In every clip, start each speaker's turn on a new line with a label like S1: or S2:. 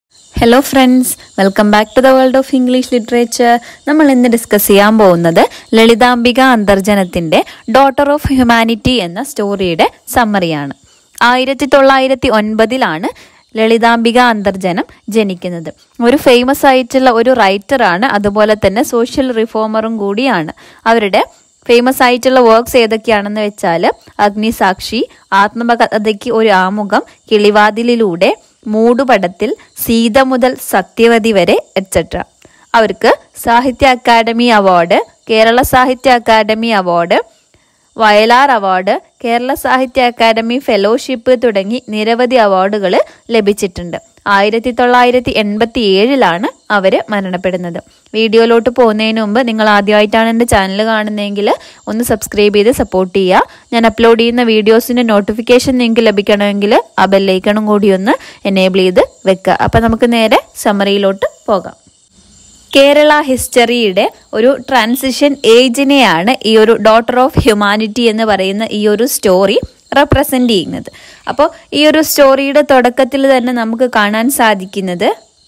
S1: hello friends welcome back to the world of English literature നമ്മൾ ഇന്ന് discuss ചെയ്യാൻ പോകുന്നത് ലളിതാംബിക അന്തർജനത്തിന്റെ ഡോട്ടർ ഓഫ് ഹ്യൂമാനിറ്റി എന്ന സ്റ്റോറിയുടെ സമ്മറിയാണ് ആയിരത്തി തൊള്ളായിരത്തി ഒൻപതിലാണ് ലളിതാംബിക അന്തർജനം ജനിക്കുന്നത് ഒരു ഫേമസ് ആയിട്ടുള്ള ഒരു റൈറ്ററാണ് അതുപോലെ തന്നെ സോഷ്യൽ റിഫോമറും കൂടിയാണ് അവരുടെ ഫേമസ് ആയിട്ടുള്ള വർക്ക്സ് ഏതൊക്കെയാണെന്ന് വെച്ചാൽ അഗ്നിസാക്ഷി ആത്മകഥയ്ക്ക് ഒരു ആമുഖം കിളിവാതിലിലൂടെ മൂടുപടത്തിൽ സീത മുതൽ സത്യവതി വരെ എറ്റ്സെട്ര അവർക്ക് സാഹിത്യ academy award Kerala Sahitya academy award Vayalar award Kerala Sahitya academy fellowship തുടങ്ങി നിരവധി അവാർഡുകൾ ലഭിച്ചിട്ടുണ്ട് ആയിരത്തി തൊള്ളായിരത്തി എൺപത്തി ഏഴിലാണ് അവർ മരണപ്പെടുന്നത് വീഡിയോയിലോട്ട് പോകുന്നതിന് മുമ്പ് നിങ്ങൾ ആദ്യമായിട്ടാണ് എൻ്റെ ചാനൽ കാണുന്നതെങ്കിൽ ഒന്ന് സബ്സ്ക്രൈബ് ചെയ്ത് സപ്പോർട്ട് ചെയ്യുക ഞാൻ അപ്ലോഡ് ചെയ്യുന്ന വീഡിയോസിൻ്റെ നോട്ടിഫിക്കേഷൻ നിങ്ങൾക്ക് ലഭിക്കണമെങ്കിൽ ആ ബെല്ലൈക്കണും കൂടി ഒന്ന് എനേബിൾ ചെയ്ത് വെക്കുക അപ്പം നമുക്ക് നേരെ സമ്മറിയിലോട്ട് പോകാം കേരള ഹിസ്റ്ററിയുടെ ഒരു ട്രാൻസിഷൻ ഏജിനെയാണ് ഈ ഒരു ഡോട്ടർ ഓഫ് ഹ്യൂമാനിറ്റി എന്ന് പറയുന്ന ഈ ഒരു സ്റ്റോറി റെപ്രസെന്റ് ചെയ്യുന്നത് അപ്പോൾ ഈ ഒരു സ്റ്റോറിയുടെ തുടക്കത്തിൽ തന്നെ നമുക്ക് കാണാൻ സാധിക്കുന്നത്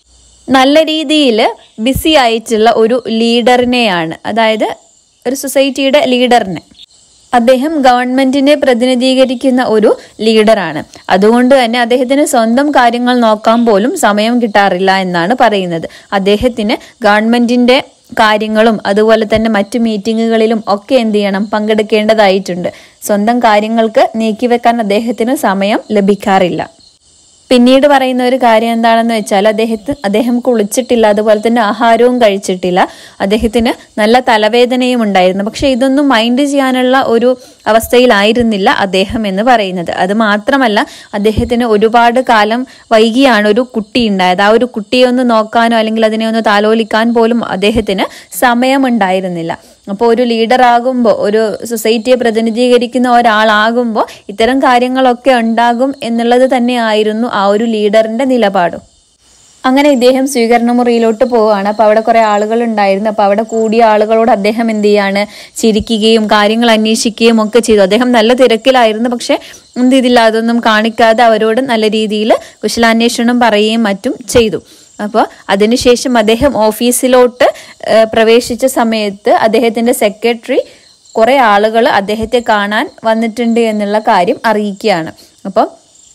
S1: നല്ല രീതിയിൽ ബിസി ആയിട്ടുള്ള ഒരു ലീഡറിനെയാണ് അതായത് ഒരു സൊസൈറ്റിയുടെ ലീഡറിനെ അദ്ദേഹം ഗവൺമെന്റിനെ പ്രതിനിധീകരിക്കുന്ന ഒരു ലീഡറാണ് അതുകൊണ്ട് തന്നെ അദ്ദേഹത്തിന് സ്വന്തം കാര്യങ്ങൾ നോക്കാൻ പോലും സമയം കിട്ടാറില്ല എന്നാണ് പറയുന്നത് അദ്ദേഹത്തിന് ഗവൺമെന്റിന്റെ കാര്യങ്ങളും അതുപോലെ തന്നെ മറ്റു മീറ്റിങ്ങുകളിലും ഒക്കെ എന്ത് ചെയ്യണം പങ്കെടുക്കേണ്ടതായിട്ടുണ്ട് സ്വന്തം കാര്യങ്ങൾക്ക് നീക്കിവെക്കാൻ അദ്ദേഹത്തിന് സമയം ലഭിക്കാറില്ല പിന്നീട് പറയുന്ന ഒരു കാര്യം എന്താണെന്ന് വെച്ചാൽ അദ്ദേഹത്തിന് അദ്ദേഹം കുളിച്ചിട്ടില്ല അതുപോലെ തന്നെ ആഹാരവും കഴിച്ചിട്ടില്ല അദ്ദേഹത്തിന് നല്ല തലവേദനയും ഉണ്ടായിരുന്നു പക്ഷെ ഇതൊന്നും മൈൻഡ് ചെയ്യാനുള്ള ഒരു അവസ്ഥയിലായിരുന്നില്ല അദ്ദേഹം എന്ന് പറയുന്നത് അത് മാത്രമല്ല അദ്ദേഹത്തിന് ഒരുപാട് കാലം വൈകിയാണ് ഒരു കുട്ടി ഉണ്ടായത് ആ ഒരു കുട്ടിയെ ഒന്ന് നോക്കാനോ അല്ലെങ്കിൽ അതിനെ ഒന്ന് താലോലിക്കാൻ പോലും അദ്ദേഹത്തിന് സമയമുണ്ടായിരുന്നില്ല അപ്പോൾ ഒരു ലീഡർ ആകുമ്പോൾ ഒരു സൊസൈറ്റിയെ പ്രതിനിധീകരിക്കുന്ന ഒരാളാകുമ്പോൾ ഇത്തരം കാര്യങ്ങളൊക്കെ ഉണ്ടാകും എന്നുള്ളത് തന്നെയായിരുന്നു ആ ഒരു ലീഡറിന്റെ നിലപാടും അങ്ങനെ ഇദ്ദേഹം സ്വീകരണ മുറിയിലോട്ട് പോവുകയാണ് അപ്പോൾ അവിടെ കുറേ ആളുകൾ ഉണ്ടായിരുന്നു അപ്പോൾ അവിടെ കൂടിയ ആളുകളോട് അദ്ദേഹം എന്ത് ചെയ്യാണ് ചിരിക്കുകയും കാര്യങ്ങൾ അന്വേഷിക്കുകയും ഒക്കെ ചെയ്തു അദ്ദേഹം നല്ല തിരക്കിലായിരുന്നു പക്ഷെ എന്ത് ചെയ്തില്ല അതൊന്നും കാണിക്കാതെ അവരോട് നല്ല രീതിയിൽ കുശലാന്വേഷണം പറയുകയും മറ്റും ചെയ്തു അപ്പോൾ അതിനുശേഷം അദ്ദേഹം ഓഫീസിലോട്ട് പ്രവേശിച്ച സമയത്ത് അദ്ദേഹത്തിന്റെ സെക്രട്ടറി കുറെ ആളുകൾ അദ്ദേഹത്തെ കാണാൻ വന്നിട്ടുണ്ട് എന്നുള്ള കാര്യം അറിയിക്കുകയാണ് അപ്പോൾ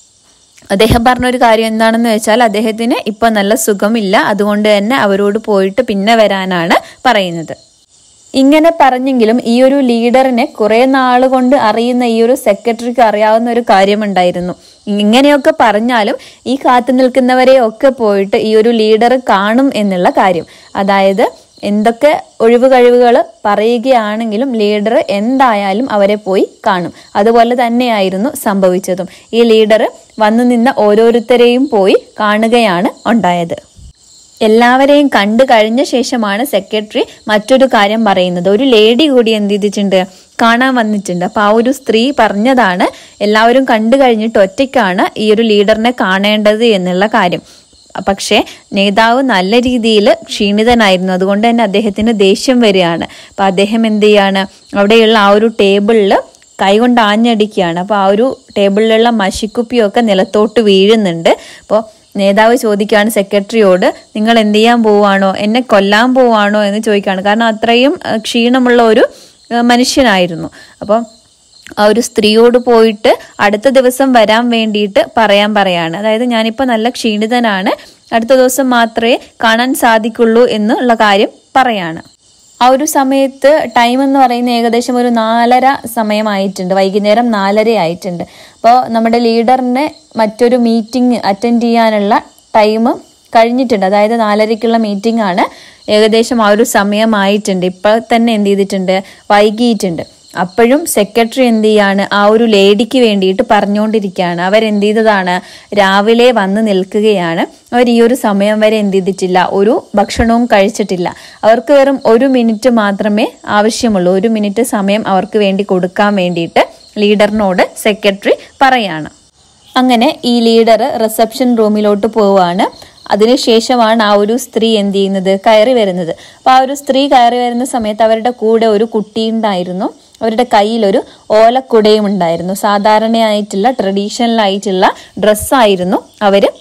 S1: അദ്ദേഹം പറഞ്ഞൊരു കാര്യം എന്താണെന്ന് വെച്ചാൽ അദ്ദേഹത്തിന് ഇപ്പൊ നല്ല സുഖമില്ല അതുകൊണ്ട് തന്നെ അവരോട് പോയിട്ട് പിന്നെ വരാനാണ് പറയുന്നത് ഇങ്ങനെ പറഞ്ഞെങ്കിലും ഈ ഒരു ലീഡറിനെ കുറെ നാള് കൊണ്ട് അറിയുന്ന ഈ ഒരു സെക്രട്ടറിക്ക് അറിയാവുന്ന ഒരു കാര്യമുണ്ടായിരുന്നു ഇങ്ങനെയൊക്കെ പറഞ്ഞാലും ഈ കാത്തു നിൽക്കുന്നവരെ ഒക്കെ പോയിട്ട് ഈ ഒരു ലീഡർ കാണും എന്നുള്ള കാര്യം അതായത് എന്തൊക്കെ ഒഴിവ് കഴിവുകൾ പറയുകയാണെങ്കിലും ലീഡർ എന്തായാലും അവരെ പോയി കാണും അതുപോലെ തന്നെയായിരുന്നു സംഭവിച്ചതും ഈ ലീഡർ വന്നു നിന്ന ഓരോരുത്തരെയും പോയി കാണുകയാണ് ഉണ്ടായത് എല്ലാവരെയും കണ്ടു കഴിഞ്ഞ ശേഷമാണ് സെക്രട്ടറി മറ്റൊരു കാര്യം പറയുന്നത് ഒരു ലേഡി കൂടി എന്ത് ചെയ്തിട്ടുണ്ട് കാണാൻ വന്നിട്ടുണ്ട് അപ്പൊ ആ ഒരു സ്ത്രീ പറഞ്ഞതാണ് എല്ലാവരും കണ്ടു കഴിഞ്ഞിട്ട് ഒറ്റയ്ക്കാണ് ഈ ഒരു ലീഡറിനെ കാണേണ്ടത് എന്നുള്ള കാര്യം പക്ഷേ നേതാവ് നല്ല രീതിയിൽ ക്ഷീണിതനായിരുന്നു അതുകൊണ്ട് തന്നെ അദ്ദേഹത്തിന് ദേഷ്യം വരികയാണ് അപ്പൊ അദ്ദേഹം എന്ത് ചെയ്യാണ് അവിടെയുള്ള ആ ഒരു ടേബിളിൽ കൈകൊണ്ട് ആഞ്ഞടിക്കുകയാണ് അപ്പോൾ ആ ഒരു ടേബിളിലുള്ള മഷിക്കുപ്പിയൊക്കെ നിലത്തോട്ട് വീഴുന്നുണ്ട് അപ്പോൾ നേതാവ് ചോദിക്കുകയാണ് സെക്രട്ടറിയോട് നിങ്ങൾ എന്ത് ചെയ്യാൻ പോവാണോ എന്നെ കൊല്ലാൻ പോവാണോ എന്ന് ചോദിക്കുകയാണ് കാരണം അത്രയും ക്ഷീണമുള്ള ഒരു മനുഷ്യനായിരുന്നു അപ്പം ആ ഒരു സ്ത്രീയോട് പോയിട്ട് അടുത്ത ദിവസം വരാൻ വേണ്ടിയിട്ട് പറയാൻ പറയാണ് അതായത് ഞാനിപ്പോൾ നല്ല ക്ഷീണിതനാണ് അടുത്ത ദിവസം മാത്രമേ കാണാൻ സാധിക്കുള്ളൂ എന്നുള്ള കാര്യം പറയാണ് ആ ഒരു സമയത്ത് ടൈം എന്ന് പറയുന്നത് ഏകദേശം ഒരു നാലര സമയമായിട്ടുണ്ട് വൈകുന്നേരം നാലര ആയിട്ടുണ്ട് അപ്പോൾ നമ്മുടെ ലീഡറിനെ മറ്റൊരു മീറ്റിംഗ് അറ്റൻഡ് ചെയ്യാനുള്ള ടൈം കഴിഞ്ഞിട്ടുണ്ട് അതായത് നാലരയ്ക്കുള്ള മീറ്റിംഗ് ആണ് ഏകദേശം ആ ഒരു സമയമായിട്ടുണ്ട് ഇപ്പോൾ തന്നെ എന്ത് ചെയ്തിട്ടുണ്ട് വൈകിയിട്ടുണ്ട് അപ്പോഴും സെക്രട്ടറി എന്ത് ചെയ്യാണ് ആ ഒരു ലേഡിക്ക് വേണ്ടിയിട്ട് പറഞ്ഞുകൊണ്ടിരിക്കുകയാണ് അവരെന്ത് ചെയ്തതാണ് രാവിലെ വന്ന് നിൽക്കുകയാണ് അവർ ഈ ഒരു സമയം വരെ എന്ത് ചെയ്തിട്ടില്ല ഒരു ഭക്ഷണവും കഴിച്ചിട്ടില്ല അവർക്ക് വെറും ഒരു മിനിറ്റ് മാത്രമേ ആവശ്യമുള്ളൂ ഒരു മിനിറ്റ് സമയം അവർക്ക് വേണ്ടി കൊടുക്കാൻ വേണ്ടിയിട്ട് ലീഡറിനോട് സെക്രട്ടറി പറയാണ് അങ്ങനെ ഈ ലീഡർ റിസപ്ഷൻ റൂമിലോട്ട് പോവുകയാണ് അതിനുശേഷമാണ് ആ ഒരു സ്ത്രീ എന്ത് ചെയ്യുന്നത് കയറി വരുന്നത് അപ്പോൾ ആ ഒരു സ്ത്രീ കയറി വരുന്ന സമയത്ത് അവരുടെ കൂടെ ഒരു കുട്ടി ഉണ്ടായിരുന്നു അവരുടെ കയ്യിലൊരു ഓലക്കുടയും ഉണ്ടായിരുന്നു സാധാരണയായിട്ടുള്ള ട്രഡീഷണൽ ആയിട്ടുള്ള ഡ്രസ്സായിരുന്നു അവർ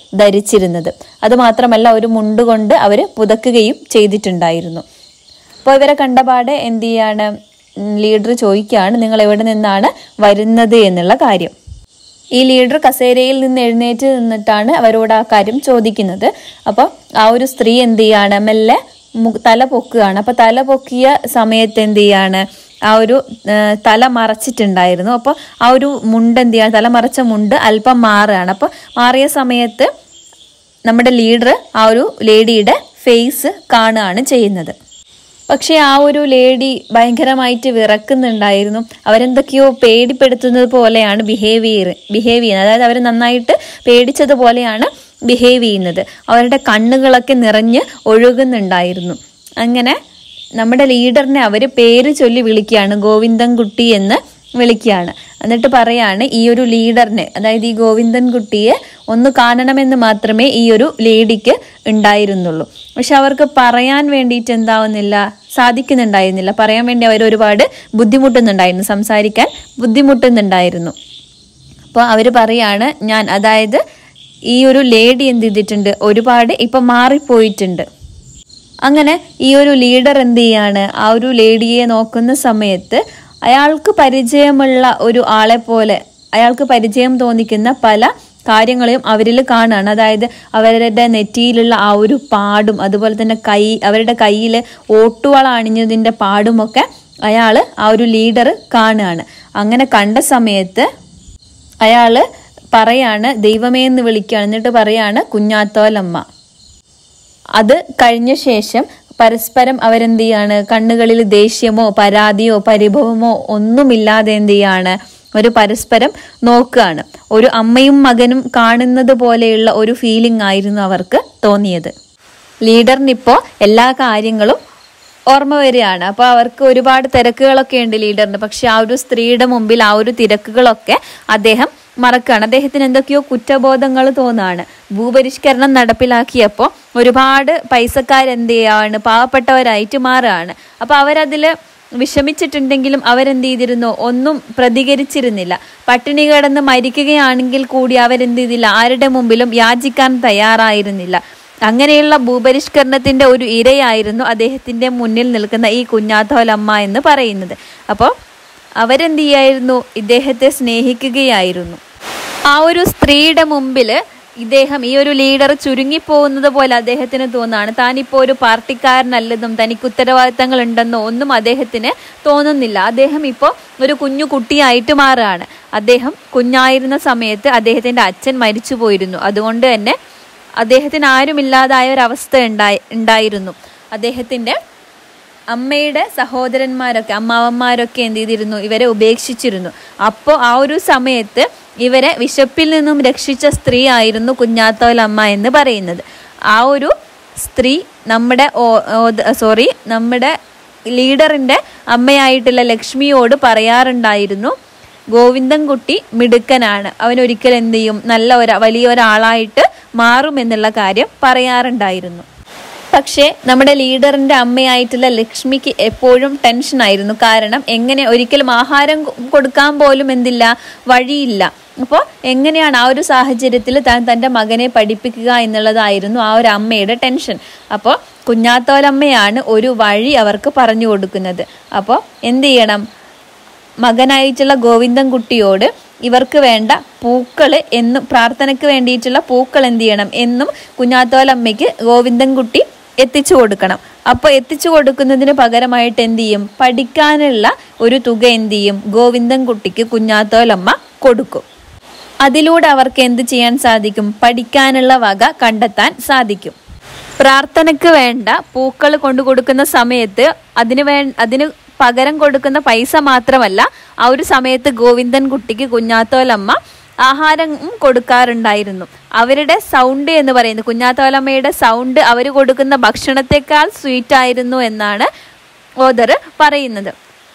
S1: ധരിച്ചിരുന്നത് അതുമാത്രമല്ല ഒരു മുണ്ട് കൊണ്ട് അവർ പുതക്കുകയും ചെയ്തിട്ടുണ്ടായിരുന്നു അപ്പോൾ ഇവരെ കണ്ടപാടെ എന്ത് ചെയ്യാണ് ലീഡർ ചോദിക്കുകയാണ് നിങ്ങൾ എവിടെ നിന്നാണ് വരുന്നത് എന്നുള്ള കാര്യം ഈ ലീഡർ കസേരയിൽ നിന്ന് എഴുന്നേറ്റ് നിന്നിട്ടാണ് അവരോട് ആ കാര്യം ചോദിക്കുന്നത് അപ്പോൾ ആ ഒരു സ്ത്രീ എന്ത് ചെയ്യാണ് മെല്ലെ മു- തല പൊക്കുകയാണ് അപ്പോൾ തല പൊക്കിയ സമയത്ത് എന്ത് ചെയ്യാണ് ആ ഒരു ആ, തല മറച്ചിട്ടുണ്ടായിരുന്നു അപ്പോൾ ആ ഒരു മുണ്ട് എന്ത് ചെയ്യാണ് തല മറച്ച മുണ്ട് അല്പം മാറുകയാണ് അപ്പോൾ മാറിയ സമയത്ത് നമ്മുടെ ലീഡർ ആ ഒരു ലേഡിയുടെ ഫേസ് കാണുകയാണ് ചെയ്യുന്നത് പക്ഷേ ആ ഒരു ലേഡി ഭയങ്കരമായിട്ട് വിറക്കുന്നുണ്ടായിരുന്നു അവരെന്തൊക്കെയോ പേടിപ്പെടുത്തുന്നത് പോലെയാണ് ബിഹേവ് ചെയ്യ ബിഹേവ് ചെയ്യുന്നത് അതായത് അവർ നന്നായിട്ട് പേടിച്ചതുപോലെയാണ് ബിഹേവ് ചെയ്യുന്നത് അവരുടെ കണ്ണുകളൊക്കെ നിറഞ്ഞ് ഒഴുകുന്നുണ്ടായിരുന്നു അങ്ങനെ നമ്മുടെ ലീഡറിനെ അവർ പേര് ചൊല്ലി വിളിക്കുകയാണ് ഗോവിന്ദൻകുട്ടി എന്ന് വിളിക്കുകയാണ് എന്നിട്ട് പറയാണ് ഈ ഒരു ലീഡറിനെ അതായത് ഈ ഗോവിന്ദൻകുട്ടിയെ ഒന്ന് കാണണമെന്ന് മാത്രമേ ഈ ഒരു ലേഡിക്ക് ഉണ്ടായിരുന്നുള്ളൂ പക്ഷെ അവർക്ക് പറയാൻ വേണ്ടിയിട്ട് എന്താവുന്നില്ല സാധിക്കുന്നുണ്ടായിരുന്നില്ല പറയാൻ വേണ്ടി അവർ ഒരുപാട് ബുദ്ധിമുട്ടുന്നുണ്ടായിരുന്നു സംസാരിക്കാൻ ബുദ്ധിമുട്ടുന്നുണ്ടായിരുന്നു അപ്പോൾ അവർ പറയാണ് ഞാൻ അതായത് ഈ ഒരു ലേഡി എന്ത് ചെയ്തിട്ടുണ്ട് ഒരുപാട് ഇപ്പം മാറിപ്പോയിട്ടുണ്ട് അങ്ങനെ ഈ ഒരു ലീഡർ എന്ത് ചെയ്യാണ് ആ ഒരു ലേഡിയെ നോക്കുന്ന സമയത്ത് അയാൾക്ക് പരിചയമുള്ള ഒരു ആളെ പോലെ അയാൾക്ക് പരിചയം തോന്നിക്കുന്ന പല കാര്യങ്ങളെയും അവരിൽ കാണുകയാണ് അതായത് അവരുടെ നെറ്റിയിലുള്ള ആ ഒരു പാടും അതുപോലെ തന്നെ കൈ അവരുടെ കയ്യിൽ ഓട്ടുവള അണിഞ്ഞതിൻ്റെ പാടുമൊക്കെ അയാൾ ആ ഒരു ലീഡർ കാണുകയാണ് അങ്ങനെ കണ്ട സമയത്ത് അയാള് പറയാണ് ദൈവമേ എന്ന് വിളിക്കുകയാണ് എന്നിട്ട് പറയാണ് കുഞ്ഞാത്തോലമ്മ അത് കഴിഞ്ഞ ശേഷം പരസ്പരം അവരെന്ത് ചെയ്യാണ് കണ്ണുകളിൽ ദേഷ്യമോ പരാതിയോ പരിഭവമോ ഒന്നുമില്ലാതെ എന്ത് ചെയ്യാണ് ഒരു പരസ്പരം നോക്കുകയാണ് ഒരു അമ്മയും മകനും കാണുന്നത് പോലെയുള്ള ഒരു ഫീലിംഗ് ആയിരുന്നു അവർക്ക് തോന്നിയത് ലീഡറിനിപ്പോ എല്ലാ കാര്യങ്ങളും ഓർമ്മ വരികയാണ് അപ്പോൾ അവർക്ക് ഒരുപാട് തിരക്കുകളൊക്കെ ഉണ്ട് ലീഡറിന് പക്ഷെ ആ ഒരു സ്ത്രീയുടെ മുമ്പിൽ ആ ഒരു തിരക്കുകളൊക്കെ അദ്ദേഹം മറക്കുകയാണ് അദ്ദേഹത്തിന് എന്തൊക്കെയോ കുറ്റബോധങ്ങൾ തോന്നുകയാണ് ഭൂപരിഷ്കരണം നടപ്പിലാക്കിയപ്പോൾ ഒരുപാട് പൈസക്കാരെന്ത് ചെയ്യാണ് പാവപ്പെട്ടവരായിട്ട് മാറുകയാണ് അപ്പോൾ അവരതിൽ വിഷമിച്ചിട്ടുണ്ടെങ്കിലും അവരെന്ത് ചെയ്തിരുന്നു ഒന്നും പ്രതികരിച്ചിരുന്നില്ല പട്ടിണി കിടന്ന് മരിക്കുകയാണെങ്കിൽ കൂടി അവരെന്ത് ചെയ്തില്ല ആരുടെ മുമ്പിലും യാചിക്കാൻ തയ്യാറായിരുന്നില്ല അങ്ങനെയുള്ള ഭൂപരിഷ്കരണത്തിന്റെ ഒരു ഇരയായിരുന്നു അദ്ദേഹത്തിന്റെ മുന്നിൽ നിൽക്കുന്ന ഈ കുഞ്ഞാത്തോലമ്മ എന്ന് പറയുന്നത് അപ്പോൾ അവരെന്ത് ചെയ്യായിരുന്നു ഇദ്ദേഹത്തെ സ്നേഹിക്കുകയായിരുന്നു ആ ഒരു സ്ത്രീയുടെ മുമ്പിൽ ഇദ്ദേഹം ഈ ഒരു ലീഡർ ചുരുങ്ങിപ്പോകുന്നത് പോലെ അദ്ദേഹത്തിന് തോന്നാണ് താനിപ്പോൾ ഒരു പാർട്ടിക്കാരനല്ലെന്നും തനിക്ക് ഉത്തരവാദിത്തങ്ങൾ ഉണ്ടെന്നോ ഒന്നും അദ്ദേഹത്തിന് തോന്നുന്നില്ല അദ്ദേഹം ഇപ്പോൾ ഒരു കുഞ്ഞു കുട്ടിയായിട്ട് മാറുകയാണ് അദ്ദേഹം കുഞ്ഞായിരുന്ന സമയത്ത് അദ്ദേഹത്തിന്റെ അച്ഛൻ മരിച്ചു പോയിരുന്നു അതുകൊണ്ട് തന്നെ അദ്ദേഹത്തിന് ആരുമില്ലാതായ ഒരവസ്ഥ ഉണ്ടായി ഉണ്ടായിരുന്നു അദ്ദേഹത്തിന്റെ അമ്മയുടെ സഹോദരന്മാരൊക്കെ അമ്മാവന്മാരൊക്കെ എന്ത് ചെയ്തിരുന്നു ഇവരെ ഉപേക്ഷിച്ചിരുന്നു അപ്പോൾ ആ ഒരു സമയത്ത് ഇവരെ വിശപ്പിൽ നിന്നും രക്ഷിച്ച സ്ത്രീ ആയിരുന്നു കുഞ്ഞാത്തോലമ്മ എന്ന് പറയുന്നത് ആ ഒരു സ്ത്രീ നമ്മുടെ സോറി നമ്മുടെ ലീഡറിന്റെ അമ്മയായിട്ടുള്ള ലക്ഷ്മിയോട് പറയാറുണ്ടായിരുന്നു ഗോവിന്ദൻകുട്ടി മിടുക്കനാണ് അവൻ ഒരിക്കൽ എന്ത് ചെയ്യും നല്ല ഒരു വലിയ ഒരാളായിട്ട് മാറുമെന്നുള്ള കാര്യം പറയാറുണ്ടായിരുന്നു പക്ഷേ നമ്മുടെ ലീഡറിന്റെ അമ്മയായിട്ടുള്ള ലക്ഷ്മിക്ക് എപ്പോഴും ടെൻഷനായിരുന്നു കാരണം എങ്ങനെ ഒരിക്കലും ആഹാരം കൊ- കൊടുക്കാൻ പോലും എന്തില്ല വഴിയില്ല അപ്പോൾ എങ്ങനെയാണ് ആ ഒരു സാഹചര്യത്തിൽ താൻ തൻ്റെ മകനെ പഠിപ്പിക്കുക എന്നുള്ളതായിരുന്നു ആ ഒരു അമ്മയുടെ ടെൻഷൻ അപ്പോൾ കുഞ്ഞാത്തോലമ്മയാണ് ഒരു വഴി അവർക്ക് പറഞ്ഞു കൊടുക്കുന്നത് അപ്പോൾ എന്ത് ചെയ്യണം മകനായിട്ടുള്ള ഗോവിന്ദൻകുട്ടിയോട് ഇവർക്ക് വേണ്ട പൂക്കൾ എന്നും പ്രാർത്ഥനയ്ക്ക് വേണ്ടിയിട്ടുള്ള പൂക്കൾ എന്ത് ചെയ്യണം എന്നും കുഞ്ഞാത്തോലമ്മയ്ക്ക് ഗോവിന്ദൻകുട്ടി എത്തിച്ചു കൊടുക്കണം അപ്പോൾ എത്തിച്ചു കൊടുക്കുന്നതിന് പകരമായിട്ട് എന്ത് ചെയ്യും പഠിക്കാനുള്ള ഒരു തുക എന്ത് ചെയ്യും ഗോവിന്ദൻകുട്ടിക്ക് കുഞ്ഞാത്തോലമ്മ കൊടുക്കും അതിലൂടെ അവർക്ക് എന്ത് ചെയ്യാൻ സാധിക്കും പഠിക്കാനുള്ള വക കണ്ടെത്താൻ സാധിക്കും പ്രാർത്ഥനയ്ക്ക് വേണ്ട പൂക്കൾ കൊണ്ടു കൊടുക്കുന്ന സമയത്ത് അതിന് വേ അതിന് പകരം കൊടുക്കുന്ന പൈസ മാത്രമല്ല ആ ഒരു സമയത്ത് ഗോവിന്ദൻകുട്ടിക്ക് കുഞ്ഞാത്തോലമ്മ ആഹാരം കൊടുക്കാറുണ്ടായിരുന്നു അവരുടെ സൗണ്ട് എന്ന് പറയുന്നത് കുഞ്ഞാത്തോലമ്മയുടെ സൗണ്ട് അവർ കൊടുക്കുന്ന ഭക്ഷണത്തെക്കാൾ സ്വീറ്റ് ആയിരുന്നു എന്നാണ് ഓദർ പറയുന്നത്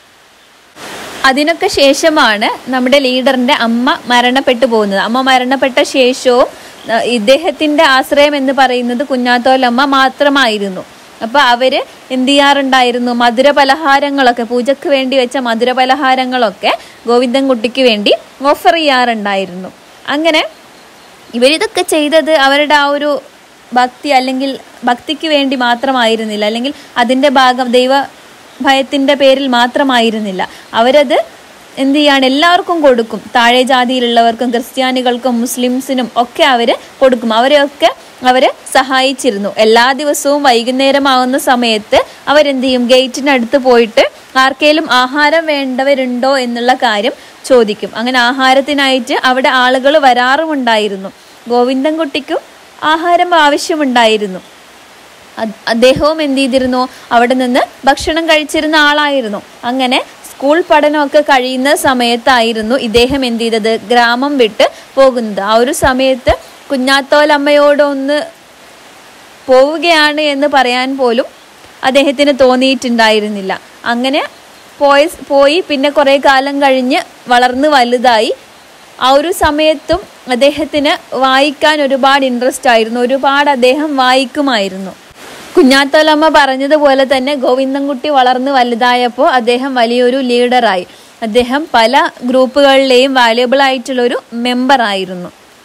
S1: അതിനൊക്കെ ശേഷമാണ് നമ്മുടെ ലീഡറിന്റെ അമ്മ മരണപ്പെട്ടു പോകുന്നത് അമ്മ മരണപ്പെട്ട ശേഷവും അഹ് ഇദ്ദേഹത്തിന്റെ ആശ്രയം എന്ന് പറയുന്നത് കുഞ്ഞാത്തോലമ്മ മാത്രമായിരുന്നു അപ്പൊ അവര് എന്ത് ചെയ്യാറുണ്ടായിരുന്നു മധുര പലഹാരങ്ങളൊക്കെ പൂജക്ക് വേണ്ടി വെച്ച മധുര പലഹാരങ്ങളൊക്കെ ഗോവിന്ദൻകുട്ടിക്ക് വേണ്ടി ഓഫർ ചെയ്യാറുണ്ടായിരുന്നു അങ്ങനെ ഇവരിതൊക്കെ ചെയ്തത് അവരുടെ ആ ഒരു ഭക്തി അല്ലെങ്കിൽ ഭക്തിക്ക് വേണ്ടി മാത്രമായിരുന്നില്ല അല്ലെങ്കിൽ അതിൻ്റെ ഭാഗം ദൈവ ഭയത്തിൻ്റെ പേരിൽ മാത്രമായിരുന്നില്ല അവരത് എന്ത് ചെയ്യാണ് എല്ലാവർക്കും കൊടുക്കും താഴെ ജാതിയിലുള്ളവർക്കും ക്രിസ്ത്യാനികൾക്കും മുസ്ലിംസിനും ഒക്കെ അവർ കൊടുക്കും അവരെയൊക്കെ അവർ സഹായിച്ചിരുന്നു എല്ലാ ദിവസവും വൈകുന്നേരമാവുന്ന സമയത്ത് അവരെന്ത് ചെയ്യും ഗേറ്റിനടുത്ത് പോയിട്ട് ആർക്കേലും ആഹാരം വേണ്ടവരുണ്ടോ എന്നുള്ള കാര്യം ചോദിക്കും അങ്ങനെ ആഹാരത്തിനായിട്ട് അവിടെ ആളുകൾ വരാറുമുണ്ടായിരുന്നു ഗോവിന്ദൻകുട്ടിക്കും ആഹാരം ആവശ്യമുണ്ടായിരുന്നു അത് അദ്ദേഹവും എന്ത് ചെയ്തിരുന്നു അവിടെ നിന്ന് ഭക്ഷണം കഴിച്ചിരുന്ന ആളായിരുന്നു അങ്ങനെ സ്കൂൾ പഠനമൊക്കെ കഴിയുന്ന സമയത്തായിരുന്നു ഇദ്ദേഹം എന്ത് ചെയ്തത് ഗ്രാമം വിട്ട് പോകുന്നത് ആ ഒരു സമയത്ത് കുഞ്ഞാത്തോലമ്മയോടൊന്ന് പോവുകയാണ് എന്ന് പറയാൻ പോലും അദ്ദേഹത്തിന് തോന്നിയിട്ടുണ്ടായിരുന്നില്ല അങ്ങനെ പോയ പോയി പിന്നെ കുറേ കാലം കഴിഞ്ഞ് വളർന്ന് വലുതായി ആ ഒരു സമയത്തും അദ്ദേഹത്തിന് വായിക്കാൻ ഒരുപാട് ഇൻട്രസ്റ്റ് ആയിരുന്നു ഒരുപാട് അദ്ദേഹം വായിക്കുമായിരുന്നു കുഞ്ഞാത്തോലമ്മ പറഞ്ഞതുപോലെ തന്നെ ഗോവിന്ദൻകുട്ടി വളർന്ന് വലുതായപ്പോൾ അദ്ദേഹം വലിയൊരു ലീഡറായി അദ്ദേഹം പല ഗ്രൂപ്പുകളിലെയും വാല്യുബിൾ ആയിട്ടുള്ള ഒരു മെമ്പർ ആയിരുന്നു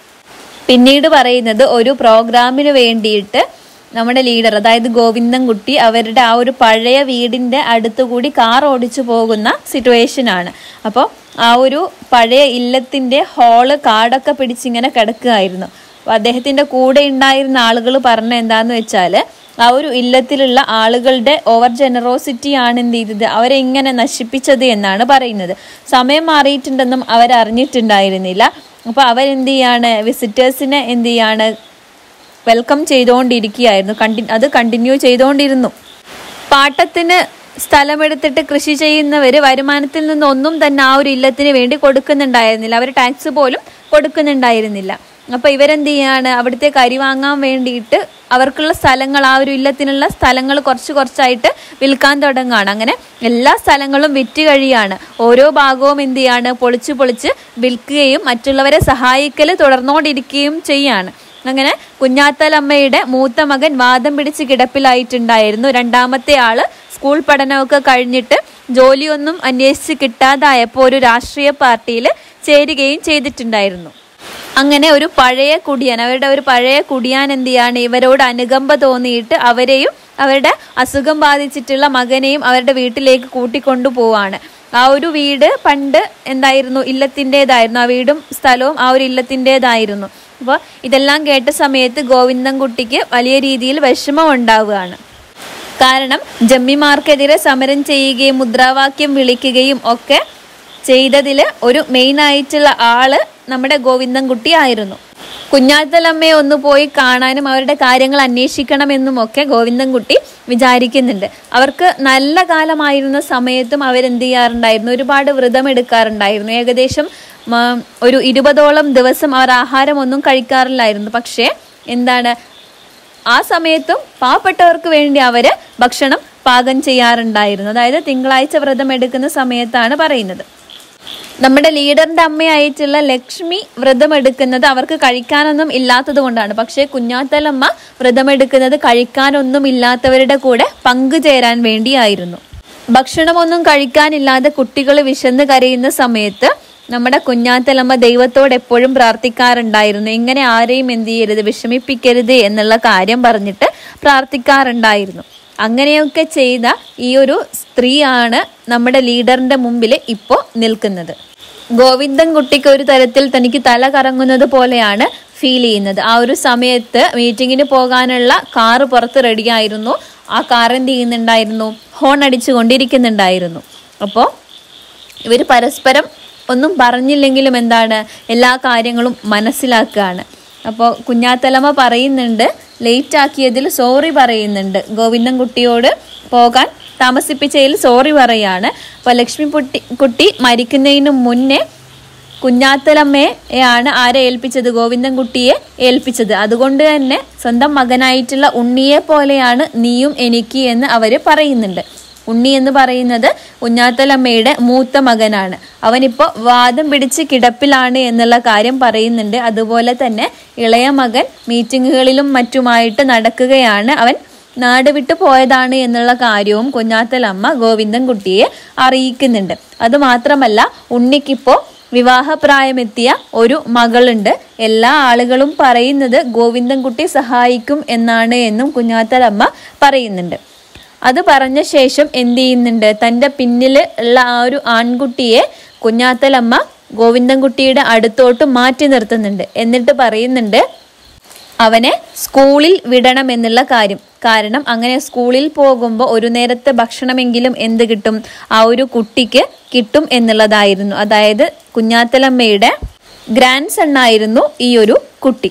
S1: പിന്നീട് പറയുന്നത് ഒരു പ്രോഗ്രാമിന് വേണ്ടിയിട്ട് നമ്മുടെ ലീഡർ അതായത് ഗോവിന്ദൻകുട്ടി അവരുടെ ആ ഒരു പഴയ വീടിന്റെ അടുത്തുകൂടി കാർ ഓടിച്ചു പോകുന്ന സിറ്റുവേഷൻ ആണ് അപ്പോൾ ആ ഒരു പഴയ ഇല്ലത്തിന്റെ ഹാള് കാടൊക്കെ പിടിച്ചിങ്ങനെ കിടക്കുകയായിരുന്നു അപ്പോൾ അദ്ദേഹത്തിന്റെ കൂടെ ഉണ്ടായിരുന്ന ആളുകൾ പറഞ്ഞ എന്താന്ന് വെച്ചാൽ ആ ഒരു ഇല്ലത്തിലുള്ള ആളുകളുടെ ഓവർ ജനറോസിറ്റി ആണ് എന്ത് ചെയ്തത് അവരെ ഇങ്ങനെ നശിപ്പിച്ചത് എന്നാണ് പറയുന്നത് സമയം മാറിയിട്ടുണ്ടെന്നും അവർ അറിഞ്ഞിട്ടുണ്ടായിരുന്നില്ല അപ്പോൾ അവരെന്ത് ചെയ്യാണ് വിസിറ്റേഴ്സിനെ എന്ത് ചെയ്യാണ് വെൽക്കം ചെയ്തുകൊണ്ടിരിക്കുകയായിരുന്നു കണ്ടി അത് കണ്ടിന്യൂ ചെയ്തുകൊണ്ടിരുന്നു പാട്ടത്തിന് സ്ഥലമെടുത്തിട്ട് കൃഷി ചെയ്യുന്നവർ വരുമാനത്തിൽ നിന്നൊന്നും തന്നെ ആ ഒരു ഇല്ലത്തിന് വേണ്ടി കൊടുക്കുന്നുണ്ടായിരുന്നില്ല അവർ ടാക്സ് പോലും കൊടുക്കുന്നുണ്ടായിരുന്നില്ല അപ്പോൾ ഇവരെന്ത് ചെയ്യാണ് അവിടുത്തെ കരി വാങ്ങാൻ വേണ്ടിയിട്ട് അവർക്കുള്ള സ്ഥലങ്ങൾ ആ ഒരു ഇല്ലത്തിനുള്ള സ്ഥലങ്ങൾ കുറച്ച് കുറച്ചായിട്ട് വിൽക്കാൻ തുടങ്ങുകയാണ് അങ്ങനെ എല്ലാ സ്ഥലങ്ങളും വിറ്റ് കഴിയാണ് ഓരോ ഭാഗവും എന്ത് ചെയ്യാണ് പൊളിച്ച് പൊളിച്ച് വിൽക്കുകയും മറ്റുള്ളവരെ സഹായിക്കൽ തുടർന്നുകൊണ്ടിരിക്കുകയും ചെയ്യാണ് അങ്ങനെ കുഞ്ഞാത്തലമ്മയുടെ മൂത്ത മകൻ വാദം പിടിച്ച് കിടപ്പിലായിട്ടുണ്ടായിരുന്നു രണ്ടാമത്തെ ആള് സ്കൂൾ പഠനമൊക്കെ കഴിഞ്ഞിട്ട് ജോലിയൊന്നും അന്വേഷിച്ച് കിട്ടാതായപ്പോൾ ഒരു രാഷ്ട്രീയ പാർട്ടിയിൽ ചേരുകയും ചെയ്തിട്ടുണ്ടായിരുന്നു അങ്ങനെ ഒരു പഴയ കുടിയാൻ അവരുടെ ഒരു പഴയ കുടിയാൻ എന്ത് ചെയ്യാണ് ഇവരോട് അനുകമ്പ തോന്നിയിട്ട് അവരെയും അവരുടെ അസുഖം ബാധിച്ചിട്ടുള്ള മകനെയും അവരുടെ വീട്ടിലേക്ക് കൂട്ടിക്കൊണ്ടു പോവാണ് ആ ഒരു വീട് പണ്ട് എന്തായിരുന്നു ഇല്ലത്തിൻ്റെതായിരുന്നു ആ വീടും സ്ഥലവും ആ ഒരു ഇല്ലത്തിൻ്റെതായിരുന്നു അപ്പോൾ ഇതെല്ലാം കേട്ട സമയത്ത് ഗോവിന്ദൻകുട്ടിക്ക് വലിയ രീതിയിൽ വിഷമം ഉണ്ടാവുകയാണ് കാരണം ജമ്മിമാർക്കെതിരെ സമരം ചെയ്യുകയും മുദ്രാവാക്യം വിളിക്കുകയും ഒക്കെ ചെയ്തതിൽ ഒരു മെയിൻ ആയിട്ടുള്ള ആള് നമ്മുടെ ഗോവിന്ദൻകുട്ടി ആയിരുന്നു കുഞ്ഞാത്തലമ്മയെ ഒന്ന് പോയി കാണാനും അവരുടെ കാര്യങ്ങൾ അന്വേഷിക്കണമെന്നും ഒക്കെ ഗോവിന്ദൻകുട്ടി വിചാരിക്കുന്നുണ്ട് അവർക്ക് നല്ല കാലമായിരുന്ന സമയത്തും അവരെന്ത് ചെയ്യാറുണ്ടായിരുന്നു ഒരുപാട് വ്രതം എടുക്കാറുണ്ടായിരുന്നു ഏകദേശം മ, ഒരു ഇരുപതോളം ദിവസം അവർ ആഹാരമൊന്നും കഴിക്കാറില്ലായിരുന്നു പക്ഷേ എന്താണ് ആ സമയത്തും പാവപ്പെട്ടവർക്ക് വേണ്ടി അവര് ഭക്ഷണം പാകം ചെയ്യാറുണ്ടായിരുന്നു അതായത് തിങ്കളാഴ്ച വ്രതം എടുക്കുന്ന സമയത്താണ് പറയുന്നത് നമ്മുടെ ലീഡറിന്റെ അമ്മയായിട്ടുള്ള ലക്ഷ്മി വ്രതമെടുക്കുന്നത് അവർക്ക് കഴിക്കാനൊന്നും ഇല്ലാത്തത് കൊണ്ടാണ് പക്ഷേ കുഞ്ഞാത്തലമ്മ വ്രതമെടുക്കുന്നത് കഴിക്കാനൊന്നും ഇല്ലാത്തവരുടെ കൂടെ പങ്കുചേരാൻ വേണ്ടിയായിരുന്നു ഭക്ഷണമൊന്നും കഴിക്കാനില്ലാതെ കുട്ടികൾ വിശന്ന് കരയുന്ന സമയത്ത് നമ്മുടെ കുഞ്ഞാത്തലമ്മ ദൈവത്തോട് എപ്പോഴും പ്രാർത്ഥിക്കാറുണ്ടായിരുന്നു ഇങ്ങനെ ആരെയും എന്ത് ചെയ്യരുത് വിഷമിപ്പിക്കരുത് എന്നുള്ള കാര്യം പറഞ്ഞിട്ട് പ്രാർത്ഥിക്കാറുണ്ടായിരുന്നു അങ്ങനെയൊക്കെ ചെയ്ത ഈ ഒരു സ്ത്രീയാണ് നമ്മുടെ ലീഡറിന്റെ മുമ്പിൽ ഇപ്പോൾ നിൽക്കുന്നത് ഗോവിന്ദൻ കുട്ടിക്ക് ഒരു തരത്തിൽ തനിക്ക് തല കറങ്ങുന്നത് പോലെയാണ് ഫീൽ ചെയ്യുന്നത് ആ ഒരു സമയത്ത് മീറ്റിങ്ങിന് പോകാനുള്ള കാറ് പുറത്ത് റെഡിയായിരുന്നു ആ കാർ എന്ത് ചെയ്യുന്നുണ്ടായിരുന്നു ഹോൺ അടിച്ചു കൊണ്ടിരിക്കുന്നുണ്ടായിരുന്നു അപ്പോൾ ഇവർ പരസ്പരം ഒന്നും പറഞ്ഞില്ലെങ്കിലും എന്താണ് എല്ലാ കാര്യങ്ങളും മനസ്സിലാക്കുകയാണ് അപ്പോൾ കുഞ്ഞാത്തലമ്മ പറയുന്നുണ്ട് ലേറ്റ് ആക്കിയതിൽ സോറി പറയുന്നുണ്ട് ഗോവിന്ദൻകുട്ടിയോട് പോകാൻ താമസിപ്പിച്ചതിൽ സോറി പറയാണ് അപ്പോൾ ലക്ഷ്മി കുട്ടി കുട്ടി മരിക്കുന്നതിന് മുന്നേ കുഞ്ഞാത്തലമ്മയെയാണ് ആരെ ഏൽപ്പിച്ചത് ഗോവിന്ദൻകുട്ടിയെ ഏൽപ്പിച്ചത് അതുകൊണ്ട് തന്നെ സ്വന്തം മകനായിട്ടുള്ള ഉണ്ണിയെ പോലെയാണ് നീയും എനിക്ക് എന്ന് അവര് പറയുന്നുണ്ട് ഉണ്ണി എന്ന് പറയുന്നത് കുഞ്ഞാത്തലമ്മയുടെ മൂത്ത മകനാണ് അവനിപ്പോൾ വാദം പിടിച്ച് കിടപ്പിലാണ് എന്നുള്ള കാര്യം പറയുന്നുണ്ട് അതുപോലെ തന്നെ ഇളയ മകൻ മീറ്റിങ്ങുകളിലും മറ്റുമായിട്ട് നടക്കുകയാണ് അവൻ നാട് വിട്ടു പോയതാണ് എന്നുള്ള കാര്യവും കുഞ്ഞാത്തലമ്മ ഗോവിന്ദൻകുട്ടിയെ അറിയിക്കുന്നുണ്ട് അതുമാത്രമല്ല ഉണ്ണിക്കിപ്പോൾ വിവാഹപ്രായമെത്തിയ ഒരു മകളുണ്ട് എല്ലാ ആളുകളും പറയുന്നത് ഗോവിന്ദൻകുട്ടി സഹായിക്കും എന്നാണ് എന്നും കുഞ്ഞാത്തലമ്മ പറയുന്നുണ്ട് അത് പറഞ്ഞ ശേഷം എന്ത് ചെയ്യുന്നുണ്ട് തൻ്റെ പിന്നിൽ ഉള്ള ആ ഒരു ആൺകുട്ടിയെ കുഞ്ഞാത്തലമ്മ ഗോവിന്ദൻകുട്ടിയുടെ അടുത്തോട്ട് മാറ്റി നിർത്തുന്നുണ്ട് എന്നിട്ട് പറയുന്നുണ്ട് അവനെ സ്കൂളിൽ വിടണം എന്നുള്ള കാര്യം കാരണം അങ്ങനെ സ്കൂളിൽ പോകുമ്പോൾ ഒരു നേരത്തെ ഭക്ഷണമെങ്കിലും എന്ത് കിട്ടും ആ ഒരു കുട്ടിക്ക് കിട്ടും എന്നുള്ളതായിരുന്നു അതായത് കുഞ്ഞാത്തലമ്മയുടെ ഗ്രാൻഡ് സൺ ആയിരുന്നു ഈ ഒരു കുട്ടി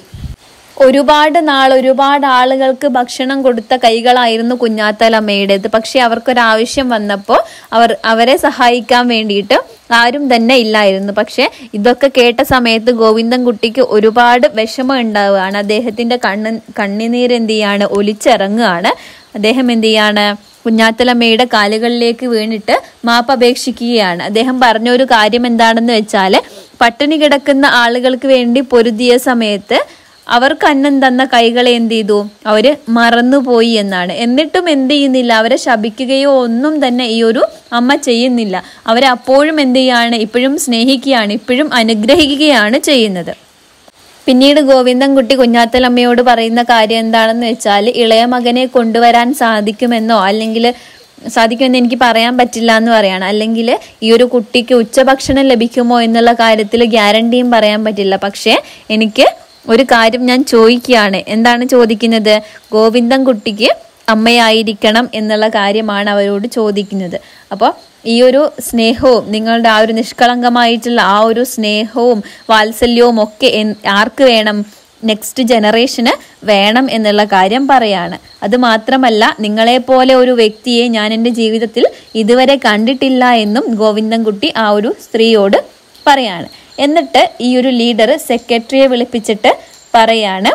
S1: ഒരുപാട് നാൾ ഒരുപാട് ആളുകൾക്ക് ഭക്ഷണം കൊടുത്ത കൈകളായിരുന്നു കുഞ്ഞാത്തലമ്മയുടേത് പക്ഷെ അവർക്കൊരാവശ്യം വന്നപ്പോൾ അവർ അവരെ സഹായിക്കാൻ വേണ്ടിയിട്ട് ആരും തന്നെ ഇല്ലായിരുന്നു പക്ഷെ ഇതൊക്കെ കേട്ട സമയത്ത് ഗോവിന്ദൻകുട്ടിക്ക് ഒരുപാട് വിഷമം ഉണ്ടാവുകയാണ് അദ്ദേഹത്തിന്റെ കണ്ണ് കണ്ണിനീര് എന്ത് ചെയ്യാണ് ഒലിച്ചിറങ്ങുകയാണ് അദ്ദേഹം എന്ത് ചെയ്യാണ് കുഞ്ഞാത്തലമ്മയുടെ കാലുകളിലേക്ക് വീണിട്ട് മാപ്പ് അപേക്ഷിക്കുകയാണ് അദ്ദേഹം പറഞ്ഞ ഒരു കാര്യം എന്താണെന്ന് വെച്ചാൽ പട്ടിണി കിടക്കുന്ന ആളുകൾക്ക് വേണ്ടി പൊരുതിയ സമയത്ത് അവർക്ക് അന്നം തന്ന കൈകളെ എന്ത് ചെയ്തു അവര് മറന്നുപോയി എന്നാണ് എന്നിട്ടും എന്ത് ചെയ്യുന്നില്ല അവരെ ശപിക്കുകയോ ഒന്നും തന്നെ ഈ ഒരു അമ്മ ചെയ്യുന്നില്ല അവരെ അപ്പോഴും എന്ത് ചെയ്യാണ് ഇപ്പോഴും സ്നേഹിക്കുകയാണ് ഇപ്പോഴും അനുഗ്രഹിക്കുകയാണ് ചെയ്യുന്നത് പിന്നീട് ഗോവിന്ദൻകുട്ടി കുഞ്ഞാത്തലമ്മയോട് പറയുന്ന കാര്യം എന്താണെന്ന് വെച്ചാൽ ഇളയ മകനെ കൊണ്ടുവരാൻ സാധിക്കുമെന്നോ അല്ലെങ്കിൽ സാധിക്കുമെന്ന് എനിക്ക് പറയാൻ പറ്റില്ല എന്ന് പറയാണ് അല്ലെങ്കിൽ ഈ ഒരു കുട്ടിക്ക് ഉച്ചഭക്ഷണം ലഭിക്കുമോ എന്നുള്ള കാര്യത്തിൽ ഗ്യാരണ്ടിയും പറയാൻ പറ്റില്ല പക്ഷേ എനിക്ക് ഒരു കാര്യം ഞാൻ ചോദിക്കുകയാണ് എന്താണ് ചോദിക്കുന്നത് ഗോവിന്ദൻകുട്ടിക്ക് അമ്മയായിരിക്കണം എന്നുള്ള കാര്യമാണ് അവരോട് ചോദിക്കുന്നത് അപ്പോൾ ഈ ഒരു സ്നേഹവും നിങ്ങളുടെ ആ ഒരു നിഷ്കളങ്കമായിട്ടുള്ള ആ ഒരു സ്നേഹവും വാത്സല്യവും ഒക്കെ എൻ- ആർക്ക് വേണം നെക്സ്റ്റ് ജനറേഷന് വേണം എന്നുള്ള കാര്യം പറയാണ് അത് മാത്രമല്ല നിങ്ങളെപ്പോലെ ഒരു വ്യക്തിയെ ഞാൻ എൻ്റെ ജീവിതത്തിൽ ഇതുവരെ കണ്ടിട്ടില്ല എന്നും ഗോവിന്ദൻകുട്ടി ആ ഒരു സ്ത്രീയോട് പറയാണ് എന്നിട്ട് ഈ ഒരു ലീഡർ സെക്രട്ടറിയെ വിളിപ്പിച്ചിട്ട് പറയാണ്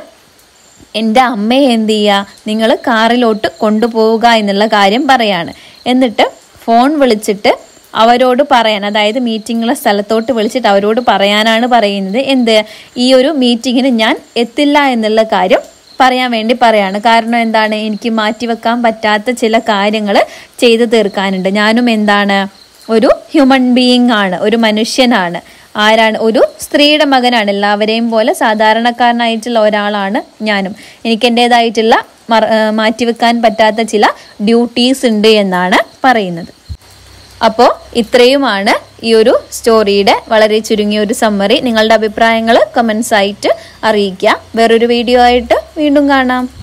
S1: എൻ്റെ അമ്മയെ എന്ത് ചെയ്യുക നിങ്ങൾ കാറിലോട്ട് കൊണ്ടുപോവുക എന്നുള്ള കാര്യം പറയാണ് എന്നിട്ട് ഫോൺ വിളിച്ചിട്ട് അവരോട് പറയാൻ അതായത് മീറ്റിങ്ങുള്ള സ്ഥലത്തോട്ട് വിളിച്ചിട്ട് അവരോട് പറയാനാണ് പറയുന്നത് എന്ത് ഈ ഒരു മീറ്റിങ്ങിന് ഞാൻ എത്തില്ല എന്നുള്ള കാര്യം പറയാൻ വേണ്ടി പറയാണ് കാരണം എന്താണ് എനിക്ക് മാറ്റിവെക്കാൻ പറ്റാത്ത ചില കാര്യങ്ങൾ ചെയ്തു തീർക്കാനുണ്ട് ഞാനും എന്താണ് ഒരു ഹ്യൂമൻ ബീയിങ് ആണ് ഒരു മനുഷ്യനാണ് ആരാണ് ഒരു സ്ത്രീയുടെ മകനാണ് എല്ലാവരെയും പോലെ സാധാരണക്കാരനായിട്ടുള്ള ഒരാളാണ് ഞാനും എനിക്ക് എൻ്റെതായിട്ടുള്ള മറ ആ, മാറ്റിവെക്കാൻ പറ്റാത്ത ചില ഡ്യൂട്ടീസ് ഉണ്ട് എന്നാണ് പറയുന്നത് അപ്പോൾ ഇത്രയുമാണ് ഈ ഒരു സ്റ്റോറിയുടെ വളരെ ചുരുങ്ങിയ ഒരു സമ്മറി നിങ്ങളുടെ അഭിപ്രായങ്ങൾ കമൻസ് ആയിട്ട് അറിയിക്കുക വേറൊരു വീഡിയോ ആയിട്ട് വീണ്ടും കാണാം